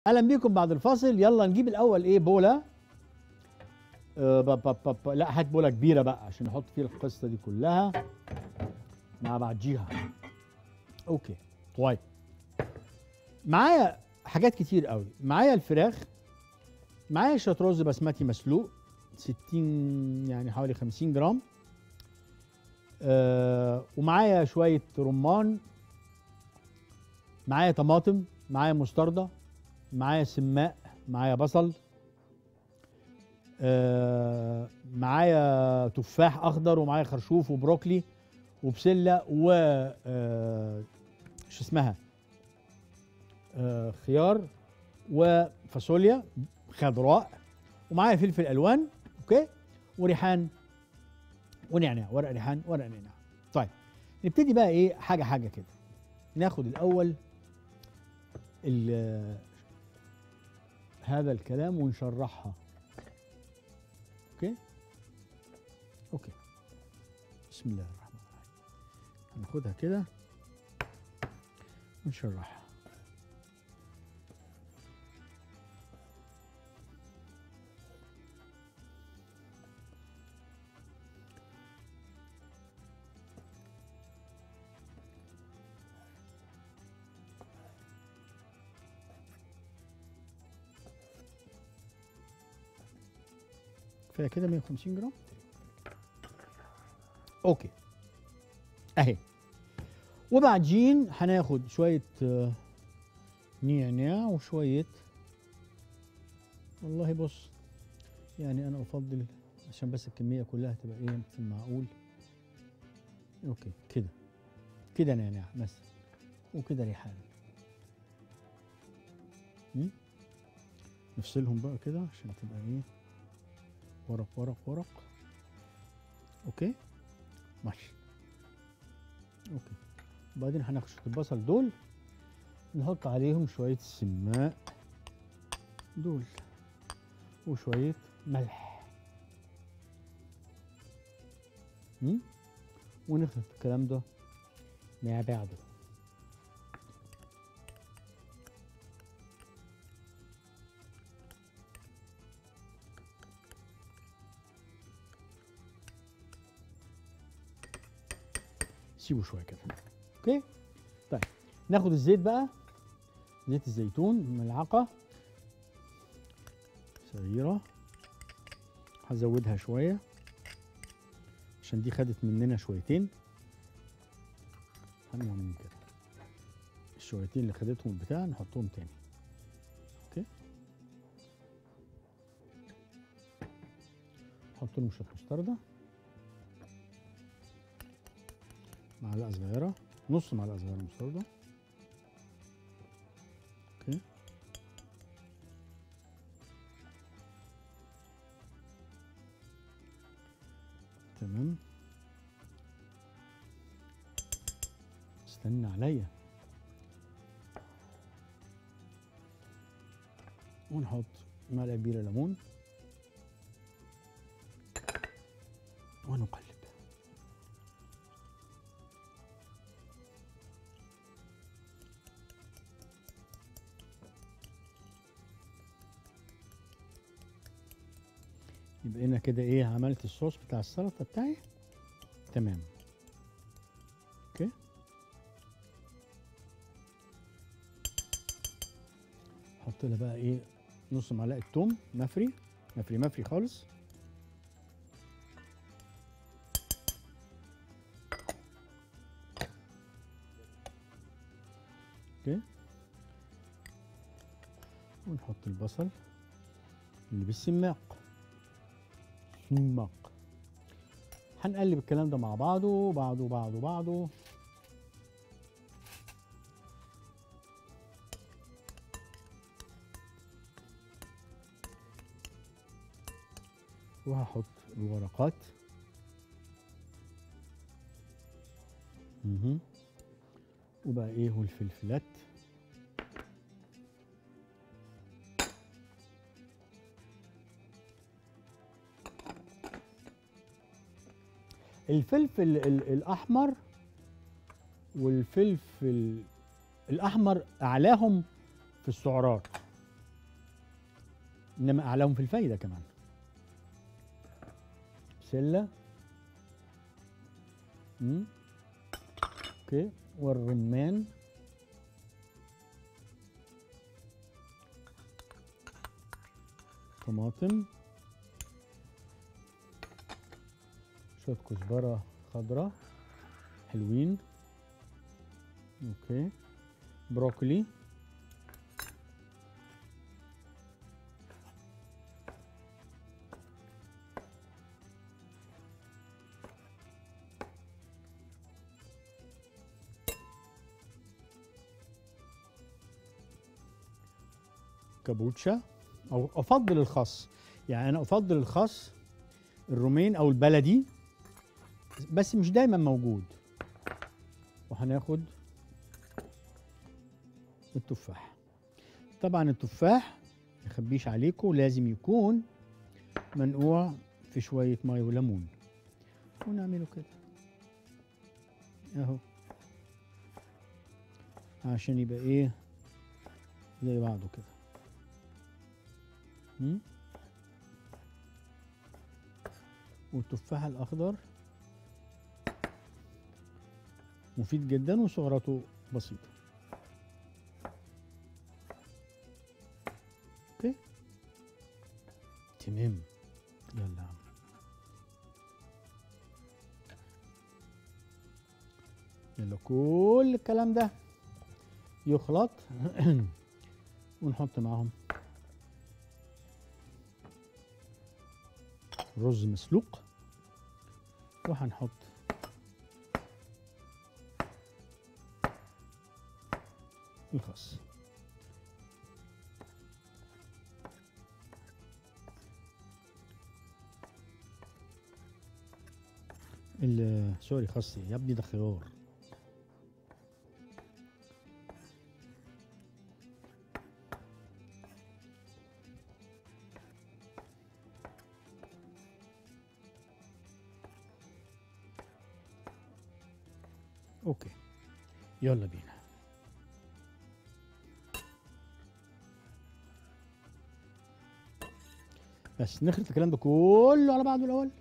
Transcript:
اهلا بيكم بعد الفاصل يلا نجيب الاول ايه بوله آه با با با با لا هات بوله كبيره بقى عشان نحط فيها القصه دي كلها مع بعضيها اوكي طيب معايا حاجات كتير قوي معايا الفراخ معايا شويه رز بسمتي مسلوق 60 يعني حوالي 50 جرام آه ومعايا شويه رمان معايا طماطم معايا مستردة معايا سماق معايا بصل آه معايا تفاح اخضر ومعايا خرشوف وبروكلي وبسله و آه شو اسمها آه خيار وفاصوليا خضراء ومعايا فلفل الوان اوكي وريحان ونعناع ورق ريحان ورق نعناع طيب نبتدي بقى ايه حاجه حاجه كده ناخد الاول ال- هذا الكلام ونشرحها اوكي اوكي بسم الله الرحمن الرحيم هناخدها كده ونشرحها كفايه كده 150 جرام اوكي اهي وبعدين هناخد شويه آه، نعناع وشويه والله بص يعني انا افضل عشان بس الكميه كلها تبقى ايه في المعقول اوكي كده كده نعناع بس وكده ريحان م? نفصلهم بقى كده عشان تبقى ايه ورق ورق ورق اوكي ماشي اوكي وبعدين هناخد شويه البصل دول نحط عليهم شويه السماق دول وشويه ملح م? ونخلط الكلام ده مع بعضه سيبه شويه كده اوكي طيب ناخد الزيت بقى زيت الزيتون ملعقه صغيره هزودها شويه عشان دي خدت مننا شويتين هنعمل كده الشويتين اللي خدتهم البتاع نحطهم تاني اوكي نحط لهم شويه مستردة معلقه صغيره نص معلقه صغيره مستردة اوكي تمام استنى عليا ونحط معلقه كبيره ليمون ونقلب يبقى انا كده ايه عملت الصوص بتاع السلطه بتاعي تمام اوكي احط لها بقى ايه نص معلقه توم مفري مفري مفري خالص اوكي ونحط البصل اللي بالسماق سماق هنقلب الكلام ده مع بعضه بعضه بعضه بعضه وهحط الورقات مهم. وبقى ايه والفلفلات الفلفل ال- الاحمر والفلفل الاحمر اعلاهم في السعرات انما اعلاهم في الفايده كمان بسله مم. اوكي والرمان طماطم شوية كزبرة خضراء حلوين اوكي بروكلي كابوتشا او افضل الخس يعني انا افضل الخس الرومين او البلدي بس مش دايما موجود وهناخد التفاح طبعا التفاح مخبيش عليكم لازم يكون منقوع في شوية مية وليمون ونعمله كده اهو عشان يبقى ايه زي بعضه كده مم؟ والتفاح الأخضر مفيد جدا وسعراته بسيطة اوكي تمام يلا يا عم يلا كل الكلام ده يخلط ونحط معاهم رز مسلوق وهنحط الخس ال- سوري خس يا ابني ده خيار اوكي يلا بينا بس نخلط الكلام ده كله على بعضه الاول